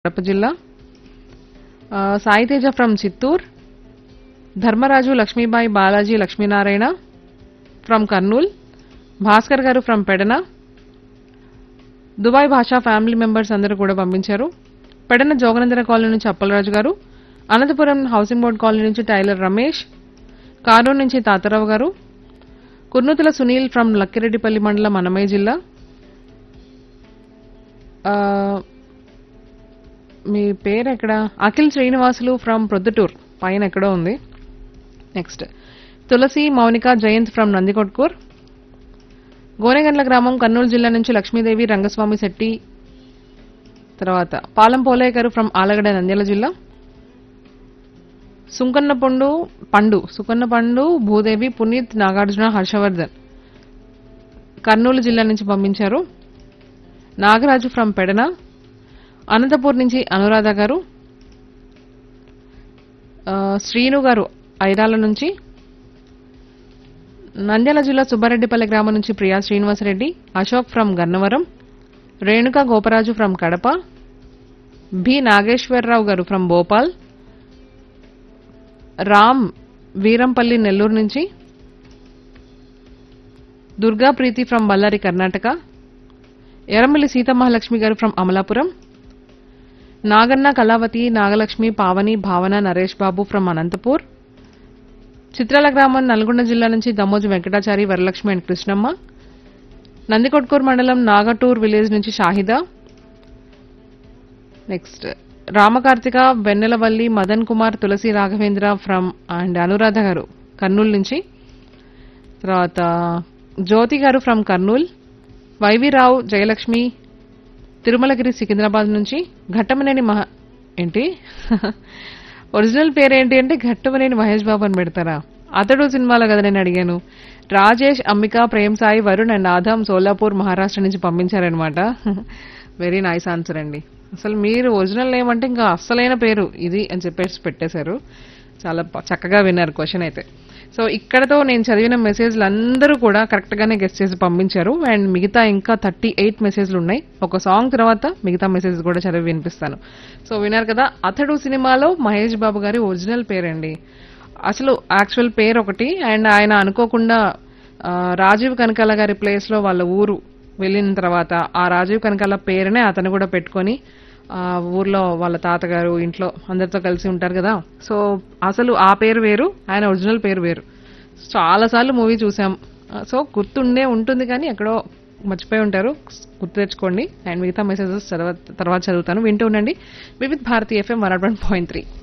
కడప జిల్లా ఆ, Saiteja from Chittoor Dharmaraju Lakshmibai Balaji Lakshminarayana from Kurnool Bhaskar garu from Pedana Dubai Basha family members అందరూ కూడా పంపించారు పెడన జోగనందన కాలనీ నుంచి Appalaraju garu Anantapuram housing board colony నుంచి టైలర్ రమేష్ కారూరు నుంచి తాతారావు గారు కుర్నూతుల సునీల్ ఫ్రమ్ లక్కిరెడ్డిపల్లి మండలం అన్నమయ్య జిల్లా ఆ, మీ పేరు ఎక్కడ అఖిల్ శ్రీనివాసులు ఫ్రమ్ ప్రొద్దుటూర్ పైన ఎక్కడో ఉంది నెక్స్ట్ తులసి మౌనిక జయంత్ ఫ్రమ్ నందికొట్కూర్ గోనెగండ్ల గ్రామం కర్నూలు జిల్లా నుంచి లక్ష్మీదేవి రంగస్వామి శెట్టి తర్వాత పాలం పోలయ్య గారు ఫ్రమ్ ఆలగడ నంద్యాల జిల్లా సుంకన్న పండు పండు సుకన్న పండు భూదేవి పునీత్ నాగార్జున హర్షవర్ధన్ కర్నూలు జిల్లా నుంచి పంపించారు నాగరాజు ఫ్రమ్ పెడన అనంతపూర్ నుంచి అనురాధ గారు ఆ, శ్రీను గారు ఐరాల నుంచి నంద్యాల జిల్లా సుబ్బారెడ్డిపల్లి గ్రామం నుంచి Priya Srinivasareddy Ashok from Gannavaram Renuka Goparaju from Kadapa B Nageswararao garu from Bhopal Ram Veerampalli Nellore నుంచి Durga Preethi from Bellary Karnataka Erramalli Seethamahalakshmi garu from Amalapuram Naganna Kalavathi Nagalakshmi Pavani Bhavana Naresh Babu from Anantapur చిత్రాల గ్రామం నల్గొండ జిల్లా నుంచి దమ్మోజు వెంకటాచారి వరలక్ష్మి అండ్ కృష్ణమ్మ నందికొట్కూరు మండలం నాగటూర్ విలేజ్ నుంచి Shahida next Ramakarthika Vennelavalli Madan Kumar Tulasi Raghavendra from and Anuradha garu Kurnool నుంచి తర్వాత జ్యోతి గారు ఫ్రమ్ కర్నూల్ వైవి రావు జయలక్ష్మి తిరుమలగిరి సికింద్రాబాద్ నుంచి ఘట్టమనేని మహ ఏంటి ఒరిజినల్ పేరేంటి అంటే ఘట్టమనేని మహేష్ బాబు అని పెడతారా అతడు సినిమాలో కదా నేను అడిగాను రాజేష్ అంబిక ప్రేమ్ సాయి వరుణ్ అండ్ ఆదాం సోలాపూర్ మహారాష్ట్ర నుంచి పంపించారనమాట వెరీ నైస్ ఆన్సర్ అండి అసలు మీరు ఒరిజినల్ నేమ్ అంటే ఇంకా అస్సలైన పేరు ఇది అని చెప్పేసి పెట్టేశారు చాలా ప- చక్కగా విన్నారు క్వశ్చన్ అయితే సో ఇక్కడతో నేను చదివిన మెసేజ్లు అందరూ కూడా కరెక్ట్ గానే గెస్ట్ చేసి పంపించారు అండ్ మిగతా ఇంకా థర్టీ ఎయిట్ మెసేజ్లు ఉన్నాయి ఒక సాంగ్ తర్వాత మిగతా మెసేజ్ కూడా చదివి వినిపిస్తాను సో విన్నారు కదా అతడు సినిమాలో మహేష్ బాబు గారి ఒరిజినల్ పేరండి అసలు యాక్చువల్ పేరు ఒకటి అండ్ ఆయన అనుకోకుండా ఆ, రాజీవ్ కనకాల గారి ప్లేస్ లో వాళ్ళ ఊరు వెళ్ళిన తర్వాత ఆ రాజీవ్ కనకాల పేరునే అతను కూడా పెట్టుకొని ఆ ఊర్లో వాళ్ళ తాతగారు ఇంట్లో అందరితో కలిసి ఉంటారు కదా సో అసలు ఆ పేరు వేరు ఆయన ఒరిజినల్ పేరు వేరు చాలా సార్లు మూవీ చూసాం ఆ, సో గుర్తుండే ఉంటుంది కానీ ఎక్కడో మర్చిపోయి ఉంటారు గుర్తు తెచ్చుకోండి అండ్ మిగతా మెసేజెస్ తర్వాత తర్వాత చదువుతాను వింటూ ఉండండి Vividh Bharati FM one point three